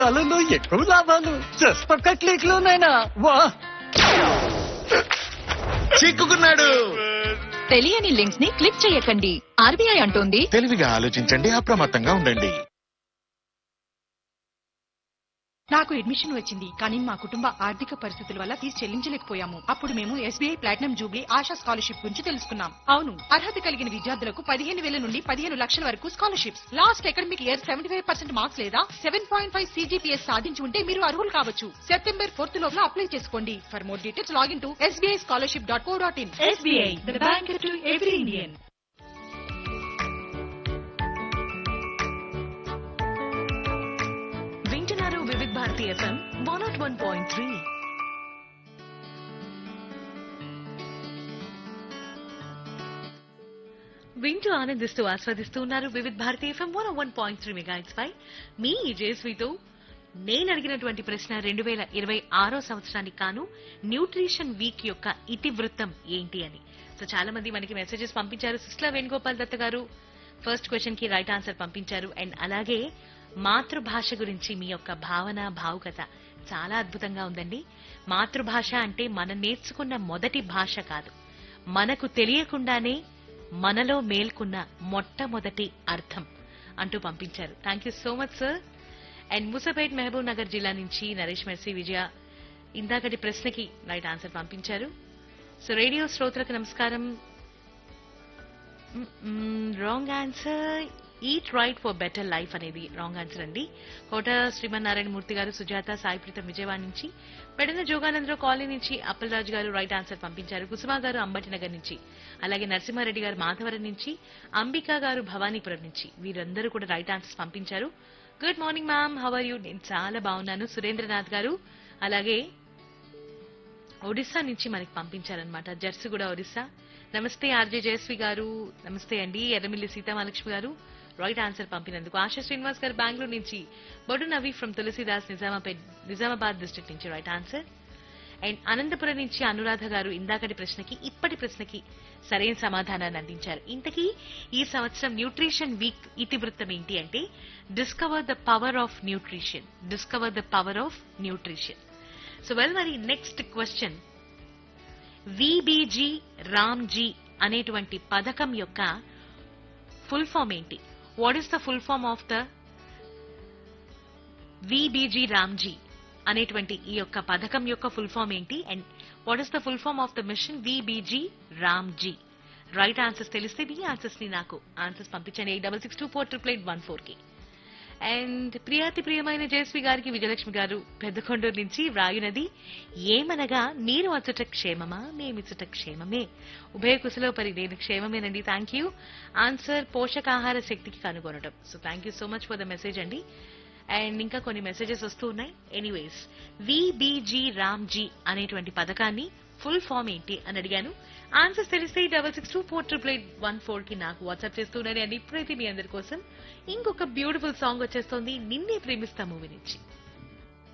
అలలో ఎక్కువ లాభాలు జస్ట్ ఒక్క క్లిక్ లోనైనా వా చిక్కుకున్నాడు తెలియని లింక్స్ ని క్లిక్ చేయకండి ఆర్బీఐ అంటోంది తెలివిగా ఆలోచించండి అప్రమత్తంగా ఉండండి నాకు అడ్మిషన్ వచ్చింది కానీ మా కుటుంబ ఆర్థిక పరిస్థితుల వల్ల ఫీజు చెల్లించలేకపోయాము అప్పుడు మేము SBI platinum jubilee Asha scholarship గురించి తెలుసుకున్నాం అవును అర్హత కలిగిన విద్యార్థులకు పదిహేను వేల నుండి పదిహేను లక్షల వరకు scholarships last academic year seventy five percent marks లేదా సెవెన్ పాయింట్ ఫైవ్ సీజీపీఎస్ సాధించి ఉంటే మీరు అర్హులు కావచ్చు సెప్టెంబర్ ఫోర్త్ లోపల అప్లై చేసుకోండి for more details login to SBI scholarship dot co dot in SBI bank to every Indian వింటున్నారు Vividh Bharati FM one naught one point three వింటూ ఆనందిస్తూ ఆస్వాదిస్తూ ఉన్నారు Vividh Bharati FM one one point three megahertz పై మీ జేస్వితో నేను అడిగినటువంటి ప్రశ్న రెండు వేల ఇరవై ఆరో సంవత్సరానికి కాను న్యూట్రిషన్ వీక్ యొక్క ఇతివృత్తం ఏంటి అని సో చాలా మంది మనకి మెసేజెస్ పంపించారు సిస్లా వేణుగోపాల్ దత్త గారు ఫస్ట్ క్వశ్చన్ కి రైట్ ఆన్సర్ పంపించారు అండ్ అలాగే మాతృభాష గురించి మీ యొక్క భావన భావుకత చాలా అద్భుతంగా ఉందండి మాతృభాష అంటే మనం నేర్చుకున్న మొదటి భాష కాదు మనకు తెలియకుండానే మనలో మేల్కొన్న మొట్టమొదటి అర్థం అంటూ పంపించారు thank you so much sir and Musapet Mahabubnagar జిల్లా నుంచి నరేష్ మెర్సీ విజయ ఇందాకటి ప్రశ్నకి రైట్ ఆన్సర్ పంపించారు సో రేడియో శ్రోతలకు నమస్కారం wrong answer eat right for better life అనేది రాంగ్ ఆన్సర్ అండి కోట శ్రీమన్నారాయణ మూర్తి గారు సుజాత సాయిప్రీతం విజయవాడ నుంచి పెడన జోగానందరావు కాలనీ నుంచి అప్పలరాజు గారు రైట్ ఆన్సర్ పంపించారు కుసుమా గారు అంబటి నగర్ నుంచి అలాగే నరసింహారెడ్డి గారు మాధవరం నుంచి అంబికా గారు భవానీపురం నుంచి వీరందరూ కూడా రైట్ ఆన్సర్స్ పంపించారు good morning ma'am how are you నేను చాలా బాగున్నాను సురేంద్రనాథ్ గారు అలాగే ఒడిస్సా నుంచి మనకి పంపించారనమాట జర్సిగూడ ఒడిస్సా నమస్తే ఆర్జే జయశ్రీ గారు నమస్తే అండి ఎర్రమిల్లి సీతామహాలక్ష్మి గారు రైట్ ఆన్సర్ పంపినందుకు ఆశా శ్రీనివాస్ గారు బెంగళూరు నుంచి బొడు నవీ ఫ్రమ్ తులసిదాస్ నిజామాబాద్ నిజామాబాద్ డిస్ట్రిక్ట్ నుంచి రైట్ ఆన్సర్ అండ్ అనంతపురం నుంచి అనురాధ గారు ఇందాకటి ప్రశ్నకి ఇప్పటి ప్రశ్నకి సరైన సమాధానాన్ని అందించారు ఇంతకీ ఈ సంవత్సరం న్యూట్రిషన్ వీక్ ఇతివృత్తం ఏంటి అంటే discover the power of nutrition discover the power of nutrition so well మరి నెక్స్ట్ క్వశ్చన్ విబిజి రామ్జీ అనేటువంటి పథకం యొక్క ఫుల్ ఫామ్ ఏంటి what is the full form of the VBG Ramji అనేటువంటి ఈ యొక్క పథకం యొక్క ఫుల్ ఫామ్ ఏంటి and what is the full form of the mission VBG Ramji right answers తెలిస్తే మీ ఆన్సర్స్ ని నాకు ఆన్సర్స్ పంపించండి eight double six two four triple eight one four కి అండ్ ప్రియాతి ప్రియమైన జయశ్రీ గారికి విజయలక్ష్మి గారు పెద్దకొండూరు నుంచి వ్రాయునది ఏమనగా మీరు అచ్చట క్షేమమా మేమిచ్చట క్షేమమే ఉభయ కుశలో పరి నేను క్షేమమేనండి థ్యాంక్ యూ ఆన్సర్ పోషకాహార శక్తికి కనుగొనడం so thank you so much for the message అండి అండ్ ఇంకా కొన్ని మెసేజెస్ వస్తూ ఉన్నాయి ఎనీవేస్ విబిజి రామ్జీ అనేటువంటి పథకాన్ని ఫుల్ ఫామ్ ఏంటి అని అడిగాను ఆన్సర్స్ తెలిస్తే double six two four triple eight one four కి నాకు వాట్సాప్ చేస్తున్నాను అండ్ ఇప్పుడైతే మీ అందరి కోసం ఇంకొక బ్యూటిఫుల్ సాంగ్ వచ్చేస్తోంది నిన్నే ప్రేమిస్తా మూవీ నుంచి